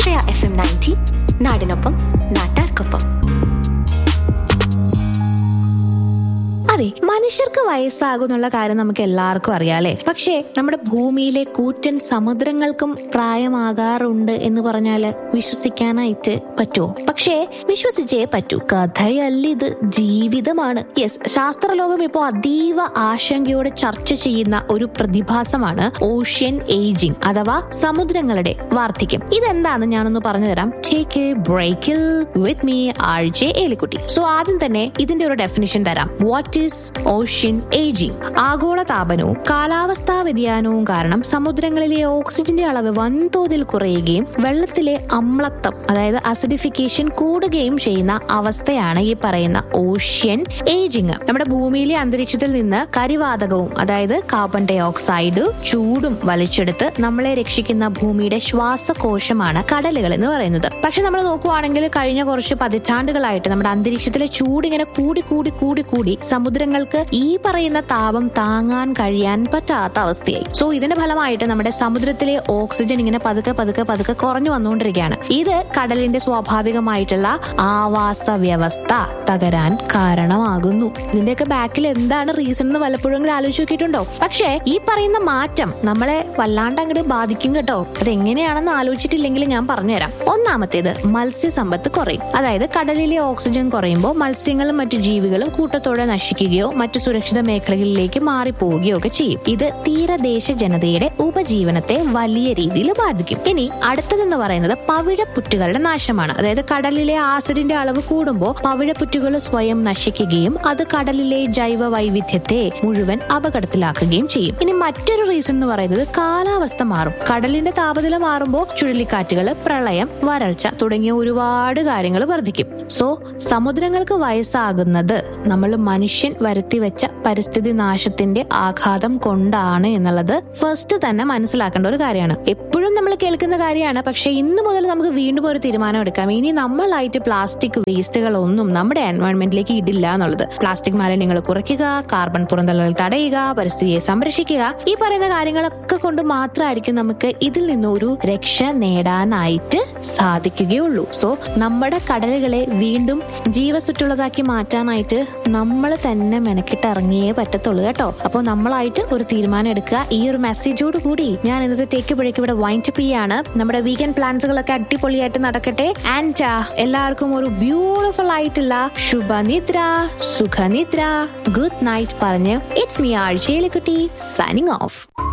ആശ്രയ F M ninety നാടിനൊപ്പം നാട്ടാർക്കൊപ്പം അതെ മനുഷ്യർക്ക് വയസ്സാകുന്നുള്ള കാര്യം നമുക്ക് എല്ലാവർക്കും അറിയാലേ പക്ഷേ നമ്മുടെ ഭൂമിയിലെ കൂറ്റൻ സമുദ്രങ്ങൾക്കും പ്രായമാകാറുണ്ട് എന്ന് പറഞ്ഞാല് വിശ്വസിക്കാനായിട്ട് പറ്റുമോ പക്ഷേ വിശ്വസിച്ചേ പറ്റൂ കഥയല്ല ഇത് ജീവിതമാണ് യെസ് ശാസ്ത്രലോകം ഇപ്പോൾ അതീവ ആശങ്കയോടെ ചർച്ച ചെയ്യുന്ന ഒരു പ്രതിഭാസമാണ് ഓഷ്യൻ ഏജിംഗ് അഥവാ സമുദ്രങ്ങളുടെ വാർദ്ധക്യം ഇതെന്താണെന്ന് ഞാനൊന്ന് പറഞ്ഞു തരാം ടേക്ക് എ ബ്രേക്കിൽ with me R J Elikutty so ആദ്യം തന്നെ ഇതിന്റെ ഒരു ഡെഫിനിഷൻ തരാം വാട്ട് ഈസ് ഓഷ്യൻ ഏജിംഗ് ആഗോള താപനവും കാലാവസ്ഥാ വ്യതിയാനവും കാരണം സമുദ്രങ്ങളിലെ ഓക്സിജന്റെ അളവ് വൻതോതിൽ കുറയുകയും വെള്ളത്തിലെ അമ്ലത്വം അതായത് അസിഡിഫിക്കേഷൻ കൂടുകയും ചെയ്യുന്ന അവസ്ഥയാണ് ഈ പറയുന്ന ഓഷ്യൻ ഏജിംഗ് നമ്മുടെ ഭൂമിയിലെ അന്തരീക്ഷത്തിൽ നിന്ന് കരിവാതകവും അതായത് കാർബൺ ഡൈ ഓക്സൈഡ് ചൂടും വലിച്ചെടുത്ത് നമ്മളെ രക്ഷിക്കുന്ന ഭൂമിയുടെ ശ്വാസകോശമാണ് കടലുകൾ എന്ന് പറയുന്നത് പക്ഷെ നമ്മൾ നോക്കുവാണെങ്കിൽ കഴിഞ്ഞ കുറച്ച് പതിറ്റാണ്ടുകളായിട്ട് നമ്മുടെ അന്തരീക്ഷത്തിലെ ചൂട് ഇങ്ങനെ കൂടി കൂടി കൂടി കൂടി സമുദ്രങ്ങൾക്ക് ഈ പറയുന്ന താപം താങ്ങാൻ കഴിയാൻ പറ്റാത്ത അവസ്ഥയായി സോ ഇതിന്റെ ഫലമായിട്ട് നമ്മുടെ സമുദ്രത്തിലെ ഓക്സിജൻ ഇങ്ങനെ പതുക്കെ പതുക്കെ പതുക്കെ കുറഞ്ഞു വന്നുകൊണ്ടിരിക്കുകയാണ് ഇത് കടലിന്റെ സ്വാഭാവികമായിട്ടുള്ള ആവാസ വ്യവസ്ഥ തകരാൻ കാരണമാകുന്നു ഇതിന്റെയൊക്കെ ബാക്കിൽ എന്താണ് റീസൺ എന്ന് പലപ്പോഴും ആലോചിച്ച് നോക്കിയിട്ടുണ്ടോ പക്ഷേ ഈ പറയുന്ന മാറ്റം നമ്മളെ വല്ലാണ്ട് അങ്ങോട്ട് ബാധിക്കും കേട്ടോ അത് എങ്ങനെയാണെന്ന് ആലോചിച്ചിട്ടില്ലെങ്കിൽ ഞാൻ പറഞ്ഞുതരാം ഒന്നാമത്തേത് മത്സ്യസമ്പത്ത് കുറയും അതായത് കടലിലെ ഓക്സിജൻ കുറയുമ്പോൾ മത്സ്യങ്ങളും മറ്റു ജീവികളും കൂട്ടത്തോടെ നശിക്കുകയോ മറ്റു സുരക്ഷിത മേഖലകളിലേക്ക് മാറിപ്പോവുകയോ ഒക്കെ ചെയ്യും ഇത് തീരദേശ ജനതയുടെ ഉപജീവനത്തെ വലിയ രീതിയിൽ ബാധിക്കും ഇനി അടുത്തതെന്ന് പറയുന്നത് പവിഴപ്പുറ്റുകളുടെ നാശമാണ് അതായത് കടലിലെ ആസിഡിന്റെ അളവ് കൂടുമ്പോൾ പവിഴപ്പുറ്റുകൾ സ്വയം നശിക്കുകയും അത് കടലിലെ ജൈവ വൈവിധ്യത്തെ മുഴുവൻ അപകടത്തിലാക്കുകയും ചെയ്യും ഇനി മറ്റൊരു റീസൺ എന്ന് പറയുന്നത് കാലാവസ്ഥ മാറും കടലിന്റെ താപനില മാറുമ്പോൾ ചുഴലിക്കാറ്റുകൾ പ്രളയം വരൾച്ച തുടങ്ങിയ ഒരുപാട് കാര്യങ്ങൾ വർദ്ധിക്കും സോ സമുദ്രങ്ങൾക്ക് വയസ്സാകുന്നത് നമ്മൾ മനുഷ്യൻ വരുത്തി വെച്ച പരിസ്ഥിതി നാശത്തിന്റെ ആഘാതം കൊണ്ടാണ് എന്നുള്ളത് ഫസ്റ്റ് തന്നെ മനസ്സിലാക്കേണ്ട ഒരു കാര്യമാണ് എപ്പോഴും നമ്മൾ കേൾക്കുന്ന കാര്യമാണ് പക്ഷെ ഇന്ന് മുതൽ നമുക്ക് വീണ്ടും ഒരു തീരുമാനം എടുക്കാം ഇനി നമ്മളായിട്ട് പ്ലാസ്റ്റിക് വേസ്റ്റുകൾ ഒന്നും നമ്മുടെ എൻവയോൺമെന്റിലേക്ക് ഇടില്ല എന്നുള്ളത് പ്ലാസ്റ്റിക് മാലിന്യങ്ങൾ കുറയ്ക്കുക കാർബൺ പുറന്തള്ളൽ തടയുക പരിസ്ഥിതിയെ സംരക്ഷിക്കുക ഈ പറയുന്ന കാര്യങ്ങളൊക്കെ കൊണ്ട് മാത്രമായിരിക്കും നമുക്ക് ഇതിൽ നിന്ന് ഒരു രക്ഷ നേടാനായിട്ട് സാധിക്കുകയുള്ളൂ സോ നമ്മുടെ കടലുകളെ വീണ്ടും ജീവസുറ്റുള്ളതാക്കി മാറ്റാനായിട്ട് നമ്മൾ തന്നെ മെനക്കിട്ട് ഇറങ്ങിയേ പറ്റത്തുള്ളൂ കേട്ടോ അപ്പോൾ നമ്മളായിട്ട് ഒരു തീരുമാനം എടുക്കുക ഈ ഒരു മെസ്സേജോട് കൂടി ഞാൻ ഇന്നത്തെ ടേക്ക് ബ്രേക്ക് ഇവിടെ വൈൻഡപ്പ് ചെയ്യാണ് നമ്മുടെ വീക്കെൻഡ് പ്ലാൻസുകളൊക്കെ അടിപൊളിയായിട്ട് നടക്കട്ടെ ആൻഡ് എല്ലാവർക്കും ഒരു ബ്യൂട്ടിഫുൾ ആയിട്ടുള്ള ശുഭനിദ്ര സുഖനിദ്ര ഗുഡ് നൈറ്റ് പറഞ്ഞ് ഇറ്റ്സ് മീ ആഴ്ചയിലെ കുട്ടി സൈനിങ് ഓഫ്